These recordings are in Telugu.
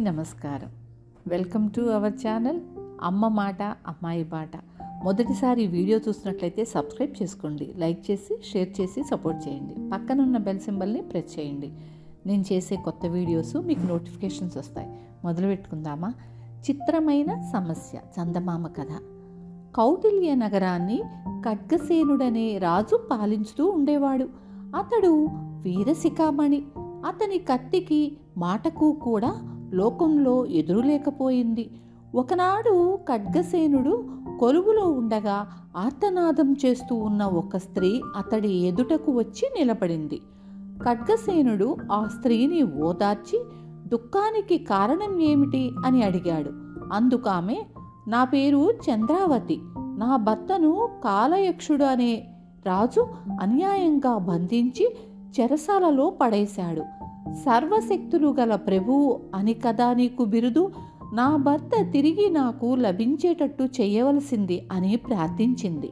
నమస్కారం వెల్కమ్ టు అవర్ ఛానల్ అమ్మ మాట అమ్మాయి బాట మొదటిసారి ఈ వీడియో చూసినట్లయితే సబ్స్క్రైబ్ చేసుకోండి లైక్ చేసి షేర్ చేసి సపోర్ట్ చేయండి పక్కనున్న బెల్ సింబల్ని ప్రెస్ చేయండి నేను చేసే కొత్త వీడియోస్ మీకు నోటిఫికేషన్స్ వస్తాయి మొదలు పెట్టుకుందామా చిత్రమైన సమస్య చందమామ కథ కౌటిల్య నగరాన్ని ఖడ్గసేనుడనే రాజు పాలించుతూ ఉండేవాడు అతడు వీరశిఖామణి అతని కత్తికి మాటకు కూడా లోకంలో ఎదురు లేకపోయింది ఒకనాడు ఖడ్గసేనుడు కొలువులో ఉండగా ఆర్తనాదం చేస్తూ ఉన్న ఒక స్త్రీ అతడి ఎదుటకు వచ్చి నిలబడింది ఖడ్గసేనుడు ఆ స్త్రీని ఓదార్చి దుఃఖానికి కారణం ఏమిటి అని అడిగాడు అందుకామె నా పేరు చంద్రావతి నా భర్తను కాలయక్షుడు అనే రాజు అన్యాయంగా బంధించి చెరసాలలో పడేశాడు సర్వశక్తులు గల ప్రభువు అని కదా నీకు బిరుదు నా భర్త తిరిగి నాకు లభించేటట్టు చేయవలసింది అని ప్రార్థించింది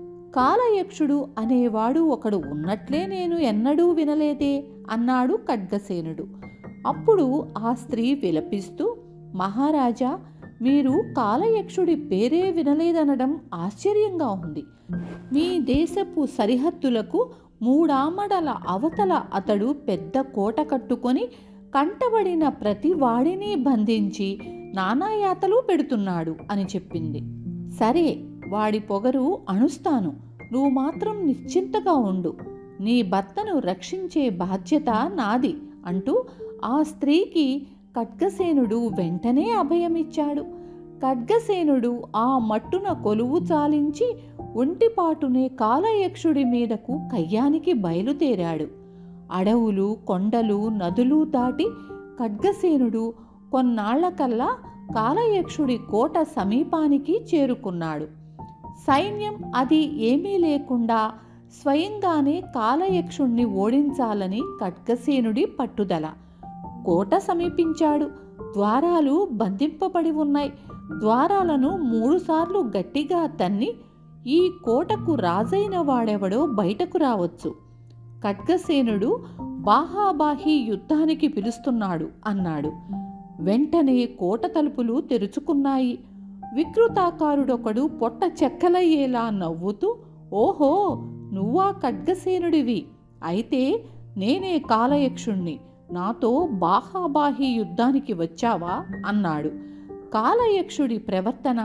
కాలయక్షుడు అనేవాడు ఒకడు ఉన్నట్లే నేను ఎన్నడూ వినలేదే అన్నాడు ఖడ్గసేనుడు అప్పుడు ఆ స్త్రీ విలపిస్తూ మహారాజా మీరు కాలయక్షుడి పేరే వినలేదనడం ఆశ్చర్యంగా ఉంది మీ దేశపు సరిహద్దులకు మూడామడల అవతల అతడు పెద్ద కోట కట్టుకొని కంటబడిన ప్రతి వాడిని బంధించి నానాయాతలు పెడుతున్నాడు అని చెప్పింది సరే వాడి పొగరు అణుస్తాను నువ్వు మాత్రం నిశ్చింతగా ఉండు నీ భర్తను రక్షించే బాధ్యత నాది అంటూ ఆ స్త్రీకి ఖడ్గసేనుడు వెంటనే అభయమిచ్చాడు ఖడ్గసేనుడు ఆ మట్టున కొలువు చాలించి ఒంటిపాటునే కాలయక్షుడి మీదకు కయ్యానికి బయలుదేరాడు అడవులు కొండలు నదులు దాటి ఖడ్గసేనుడు కొన్నాళ్లకల్లా కాలయక్షుడి కోట సమీపానికి చేరుకున్నాడు సైన్యం అది ఏమీ లేకుండా స్వయంగానే కాలయక్షుణ్ణి ఓడించాలని ఖడ్గసేనుడి పట్టుదల కోట సమీపించాడు ద్వారాలు బంధింపబడి ఉన్నాయి ద్వారాలను మూడుసార్లు గట్టిగా తన్ని ఈ కోటకు రాజైన వాడెవడో బయటకు రావచ్చు ఖడ్గసేనుడు బాహాబాహి యుద్ధానికి పిలుస్తున్నాడు అన్నాడు వెంటనే కోట తలుపులు తెరుచుకున్నాయి వికృతాకారుడొకడు పొట్ట చెక్కలయ్యేలా నవ్వుతూ ఓహో నువ్వా ఖడ్గసేనుడివి అయితే నేనే కాలయక్షుణ్ణి నాతో బాహాబాహి యుద్ధానికి వచ్చావా అన్నాడు కాలయక్షుడి ప్రవర్తన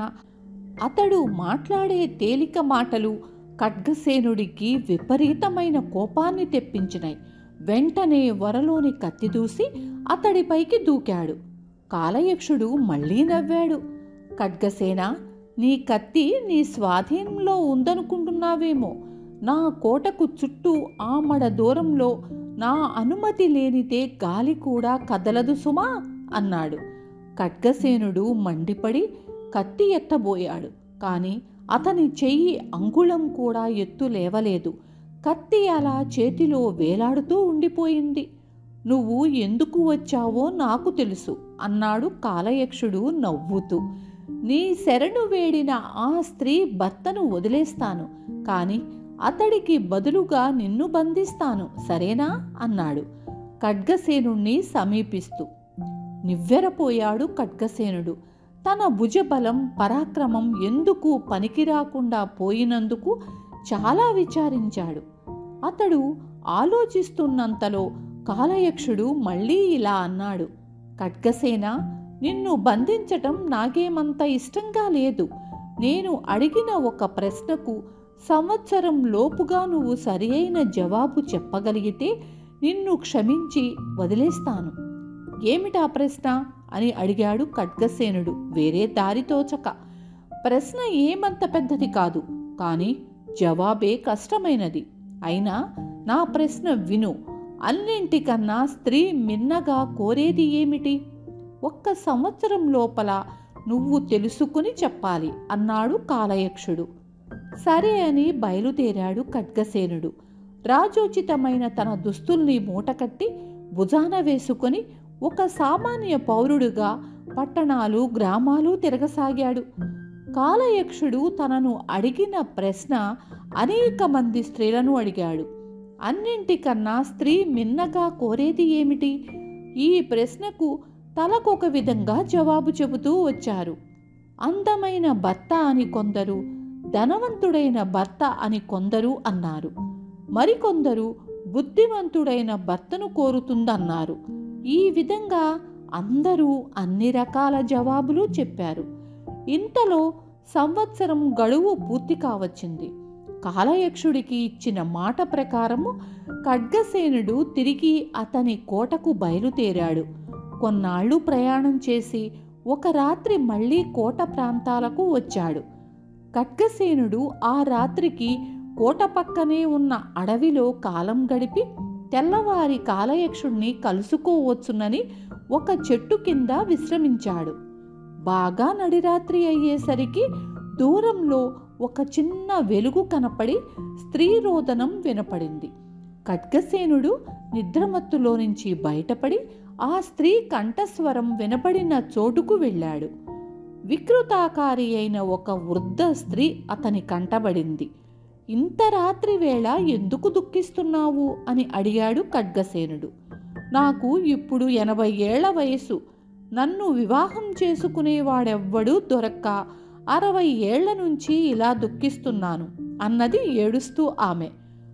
అతడు మాట్లాడే తేలిక మాటలు ఖడ్గసేనుడికి విపరీతమైన కోపాన్ని తెప్పించినాయి వెంటనే వరలోని కత్తి దూసి అతడిపైకి దూకాడు కాలయక్షుడు మళ్ళీ నవ్వాడు ఖడ్గసేన నీ కత్తి నీ స్వాధీనంలో ఉందనుకుంటున్నావేమో నా కోటకు చుట్టూ ఆమడ దూరంలో నా అనుమతి లేనిదే గాలి కూడా కదలదు సుమా అన్నాడు ఖడ్గసేనుడు మండిపడి కత్తి ఎత్తబోయాడు కాని అతని చెయ్యి అంగుళం కూడా ఎత్తు లేవలేదు కత్తి అలా చేతిలో వేలాడుతూ ఉండిపోయింది నువ్వు ఎందుకు వచ్చావో నాకు తెలుసు అన్నాడు కాలయక్షుడు నవ్వుతూ నీ శరణు వేడిన ఆ స్త్రీ భర్తను వదిలేస్తాను కాని అతడికి బదులుగా నిన్ను బంధిస్తాను సరేనా అన్నాడు ఖడ్గసేనుణ్ణి సమీపిస్తూ నివ్వెరపోయాడు ఖడ్గసేనుడు తన భుజబలం పరాక్రమం ఎందుకు పనికిరాకుండా పోయినందుకు చాలా విచారించాడు అతడు ఆలోచిస్తున్నంతలో కాలయక్షుడు మళ్ళీ ఇలా అన్నాడు ఖడ్గసేన నిన్ను బంధించటం నాకేమంత ఇష్టంగా లేదు నేను అడిగిన ఒక ప్రశ్నకు సంవత్సరం లోపుగా నువ్వు సరియైన జవాబు చెప్పగలిగితే నిన్ను క్షమించి వదిలేస్తాను ఏమిటా ప్రశ్న అని అడిగాడు ఖడ్గసేనుడు వేరే దారితోచక ప్రశ్న ఏమంత పెద్దది కాదు కానీ జవాబే కష్టమైనది అయినా నా ప్రశ్న విను అన్నింటికన్నా స్త్రీ మిన్నగా కోరేది ఏమిటి ఒక్క సంవత్సరం లోపల నువ్వు తెలుసుకుని చెప్పాలి అన్నాడు కాలయక్షుడు సరే అని బయలుదేరాడు ఖడ్గసేనుడు రాజోచితమైన తన దుస్తుల్ని మూటకట్టి భుజాన వేసుకొని ఒక సామాన్య పౌరుడుగా పట్టణాలు గ్రామాలు తిరగసాగాడు కాలయక్షుడు తనను అడిగిన ప్రశ్న అనేక మంది స్త్రీలను అడిగాడు అన్నింటికన్నా స్త్రీ మిన్నగా కోరేది ఏమిటి ఈ ప్రశ్నకు తలకొక విధంగా జవాబు చెబుతూ వచ్చారు అందమైన భర్త అని కొందరు ధనవంతుడైన భర్త అని కొందరు అన్నారు మరికొందరు బుద్ధిమంతుడైన భర్తను కోరుతుందన్నారు ఈ విధంగా అందరూ అన్ని రకాల జవాబులు చెప్పారు ఇంతలో సంవత్సరం గడువు పూర్తి కావచ్చింది కాలయక్షుడికి ఇచ్చిన మాట ప్రకారము ఖడ్గసేనుడు తిరిగి అతని కోటకు బయలుదేరాడు కొన్నాళ్ళు ప్రయాణం చేసి ఒక రాత్రి మళ్ళీ కోట ప్రాంతాలకు వచ్చాడు ఖడ్గసేనుడు ఆ రాత్రికి కోట పక్కనే ఉన్న అడవిలో కాలం గడిపి తెల్లవారి కాలయక్షుణ్ణి కలుసుకోవచ్చునని ఒక చెట్టు కింద విశ్రమించాడు బాగా నడిరాత్రి అయ్యేసరికి దూరంలో ఒక చిన్న వెలుగు కనపడి స్త్రీ రోదనం వినపడింది ఖడ్గసేనుడు నిద్రమత్తులో నుంచి బయటపడి ఆ స్త్రీ కంఠస్వరం వినపడిన చోటుకు వెళ్ళాడు వికృతాకారి అయిన ఒక వృద్ధ స్త్రీ అతని కంటబడింది ఇంత రాత్రి వేళ ఎందుకు దుఃఖిస్తున్నావు అని అడిగాడు ఖడ్గసేనుడు నాకు ఇప్పుడు ఎనభై ఏళ్ల వయసు నన్ను వివాహం చేసుకునేవాడెవ్వడూ దొరక్క అరవై ఏళ్ల నుంచి ఇలా దుఃఖిస్తున్నాను అన్నది ఏడుస్తూ ఆమె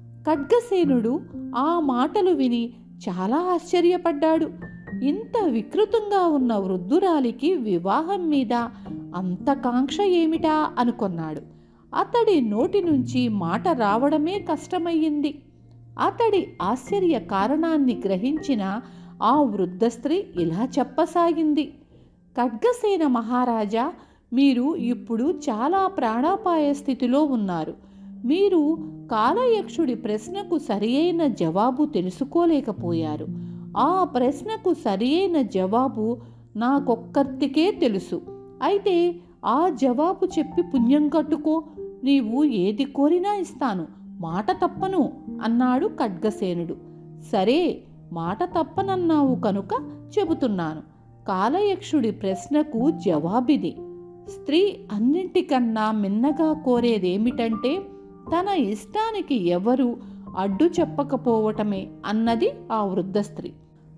ఖడ్గసేనుడు ఆ మాటలు విని చాలా ఆశ్చర్యపడ్డాడు ఇంత వికృతంగా ఉన్న వృద్ధురాలికి వివాహం మీద అంత కాంక్ష ఏమిటా అనుకొన్నాడు అతడి నోటి నుంచి మాట రావడమే కష్టమయ్యింది అతడి ఆశ్చర్య కారణాన్ని గ్రహించిన ఆ వృద్ధ స్త్రీ ఇలా చెప్పసాగింది ఖడ్గసేన మహారాజా మీరు ఇప్పుడు చాలా ప్రాణాపాయ స్థితిలో ఉన్నారు మీరు కాలయక్షుడి ప్రశ్నకు సరియైన జవాబు తెలుసుకోలేకపోయారు ఆ ప్రశ్నకు సరియైన జవాబు నాకొక్కర్తికే తెలుసు అయితే ఆ జవాబు చెప్పి పుణ్యం కట్టుకో నీవు ఏది కోరినా ఇస్తాను మాట తప్పను అన్నాడు ఖడ్గసేనుడు సరే మాట తప్పనన్నావు కనుక చెబుతున్నాను కాలయక్షుడి ప్రశ్నకు జవాబిది స్త్రీ అన్నింటికన్నా మిన్నగా కోరేదేమిటంటే తన ఇష్టానికి ఎవరు అడ్డు చెప్పకపోవటమే అన్నది ఆ వృద్ధ స్త్రీ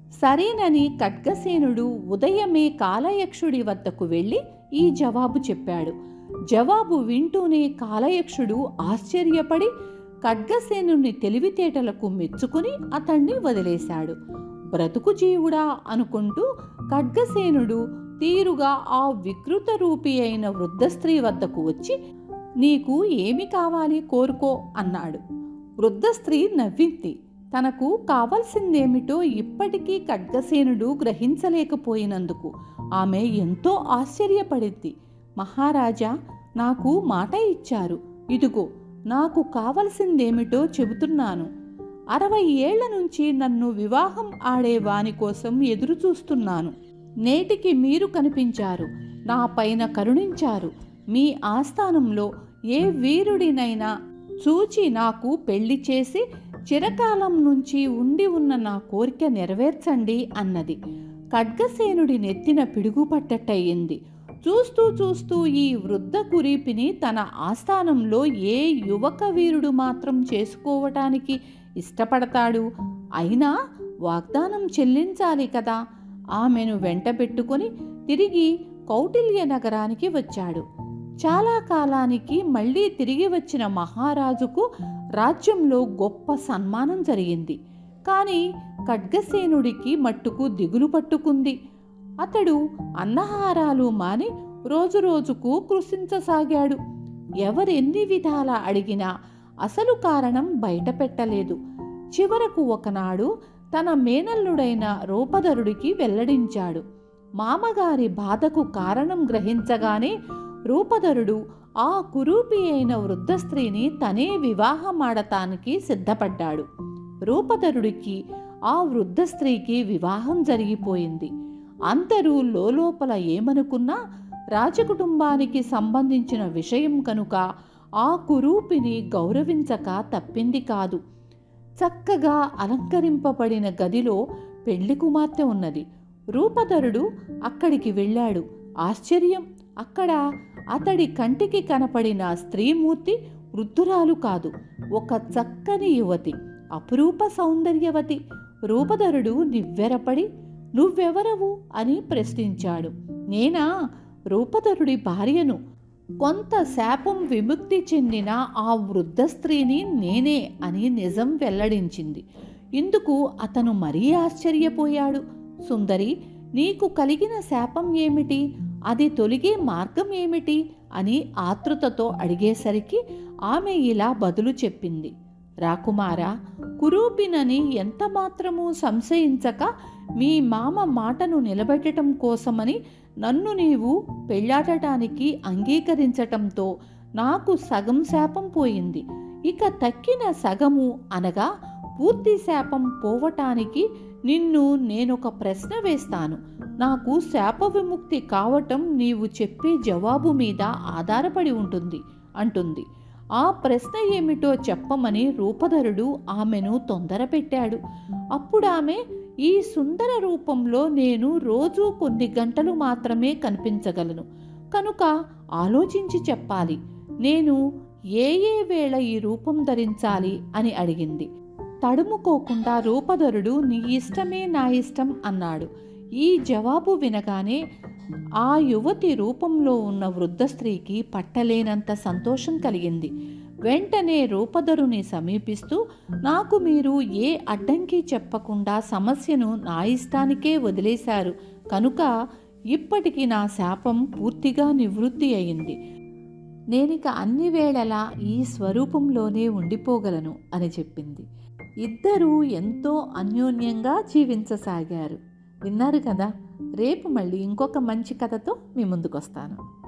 సరేనని ఖడ్గసేనుడు ఉదయమే కాలయక్షుడి వద్దకు వెళ్ళి ఈ జవాబు చెప్పాడు జవాబు వింటూనే కాలయక్షుడు ఆశ్చర్యపడి ఖడ్గసేనుని తెలివితేటలకు మెచ్చుకుని అతన్ని వదిలేశాడు బ్రతుకు జీవుడా అనుకుంటూ ఖడ్గసేనుడు తీరుగా ఆ వికృత రూపి అయిన వృద్ధ స్త్రీ వద్దకు వచ్చి నీకు ఏమి కావాలి కోరుకో అన్నాడు వృద్ధ స్త్రీ నవ్వింది తనకు కావలసిందేమిటో ఇప్పటికీ ఖడ్గసేనుడు గ్రహించలేకపోయినందుకు ఆమె ఎంతో ఆశ్చర్యపడింది మహారాజా నాకు మాట ఇచ్చారు ఇదిగో నాకు కావలసిందేమిటో చెబుతున్నాను అరవై ఏళ్ల నుంచి నన్ను వివాహం ఆడే వాని కోసం ఎదురు చూస్తున్నాను నేటికి మీరు కనిపించారు నా పైన కరుణించారు మీ ఆస్థానంలో ఏ వీరుడినైనా చూచి నాకు పెళ్లి చేసి చిరకాలం నుంచి ఉండి ఉన్న నా కోరిక నెరవేర్చండి అన్నది ఖడ్గసేనుడి నెత్తిన పిడుగు పట్టట్టయింది చూస్తూ చూస్తూ ఈ వృద్ధ కురీపిని తన ఆస్థానంలో ఏ యువక వీరుడు మాత్రం చేసుకోవటానికి ఇష్టపడతాడు అయినా వాగ్దానం చెల్లించాలి కదా ఆమెను వెంట పెట్టుకొని తిరిగి కౌటిల్య నగరానికి వచ్చాడు చాలా కాలానికి మళ్ళీ తిరిగి వచ్చిన మహారాజుకు రాజ్యంలో గొప్ప సన్మానం జరిగింది కానీ ఖడ్గసేనుడికి మట్టుకు దిగులు పట్టుకుంది అతడు అన్నహారాలు మాని రోజురోజుకు కృషించసాగాడు ఎవరెన్ని విధాల అడిగినా అసలు కారణం బయట పెట్టలేదు చివరకు ఒకనాడు తన మేనల్లుడైన రూపధరుడికి వెల్లడించాడు మామగారి బాధకు కారణం గ్రహించగానే రూపధరుడు ఆ కురూపి అయిన వృద్ధ స్త్రీని తనే వివాహమాడటానికి సిద్ధపడ్డాడు రూపధరుడికి ఆ వృద్ధ స్త్రీకి వివాహం జరిగిపోయింది అందరూ లోలోపల ఏమనుకున్నా రాజకుటుంబానికి సంబంధించిన విషయం కనుక ఆ కురూపిని గౌరవించక తప్పింది కాదు చక్కగా అలంకరింపబడిన గదిలో పెళ్లి కుమార్తె ఉన్నది రూపధరుడు అక్కడికి వెళ్ళాడు ఆశ్చర్యం అక్కడ అతడి కంటికి కనపడిన స్త్రీమూర్తి వృద్ధురాలు కాదు ఒక చక్కని యువతి అపురూప సౌందర్యవతి రూపధరుడు నివ్వెరపడి నువ్వెవరవు అని ప్రశ్నించాడు నేనా రూపధరుడి భార్యను కొంత శాపం విముక్తి చెందిన ఆ వృద్ధ స్త్రీని నేనే అని నిజం వెల్లడించింది ఇందుకు అతను మరీ ఆశ్చర్యపోయాడు సుందరి నీకు కలిగిన శాపం ఏమిటి అది తొలగే మార్గం ఏమిటి అని ఆతృతతో అడిగేసరికి ఆమె ఇలా బదులు చెప్పింది రాకుమారా కురూపినని ఎంత మాత్రమూ సంశయించక మీ మామ మాటను నిలబెట్టడం కోసమని నన్ను నీవు పెళ్ళాడటానికి అంగీకరించటంతో నాకు సగం శాపం పోయింది ఇక తక్కిన సగము అనగా పూర్తి శాపం పోవటానికి నిన్ను నేనొక ప్రశ్న వేస్తాను నాకు శాప విముక్తి కావటం నీవు చెప్పే జవాబు మీద ఆధారపడి ఉంటుంది అంటుంది ఆ ప్రశ్న ఏమిటో చెప్పమని రూపధరుడు ఆమెను తొందర పెట్టాడు అప్పుడామె ఈ సుందర రూపంలో నేను రోజు కొన్ని గంటలు మాత్రమే కనిపించగలను కనుక ఆలోచించి చెప్పాలి నేను ఏ ఏ వేళ ఈ రూపం ధరించాలి అని అడిగింది తడుముకోకుండా రూపధరుడు నీ ఇష్టమే నా ఇష్టం అన్నాడు ఈ జవాబు వినగానే ఆ యువతి రూపంలో ఉన్న వృద్ధ స్త్రీకి పట్టలేనంత సంతోషం కలిగింది వెంటనే రూపధరుని సమీపిస్తూ నాకు మీరు ఏ అడ్డంకి చెప్పకుండా సమస్యను నా ఇష్టానికే వదిలేశారు కనుక ఇప్పటికి నా శాపం పూర్తిగా నివృత్తి అయింది నేనిక అన్ని వేళలా ఈ స్వరూపంలోనే ఉండిపోగలను అని చెప్పింది ఇద్దరూ ఎంతో అన్యోన్యంగా జీవించసాగారు విన్నారు కదా రేపు మళ్ళీ ఇంకొక మంచి కథతో మీ ముందుకొస్తాను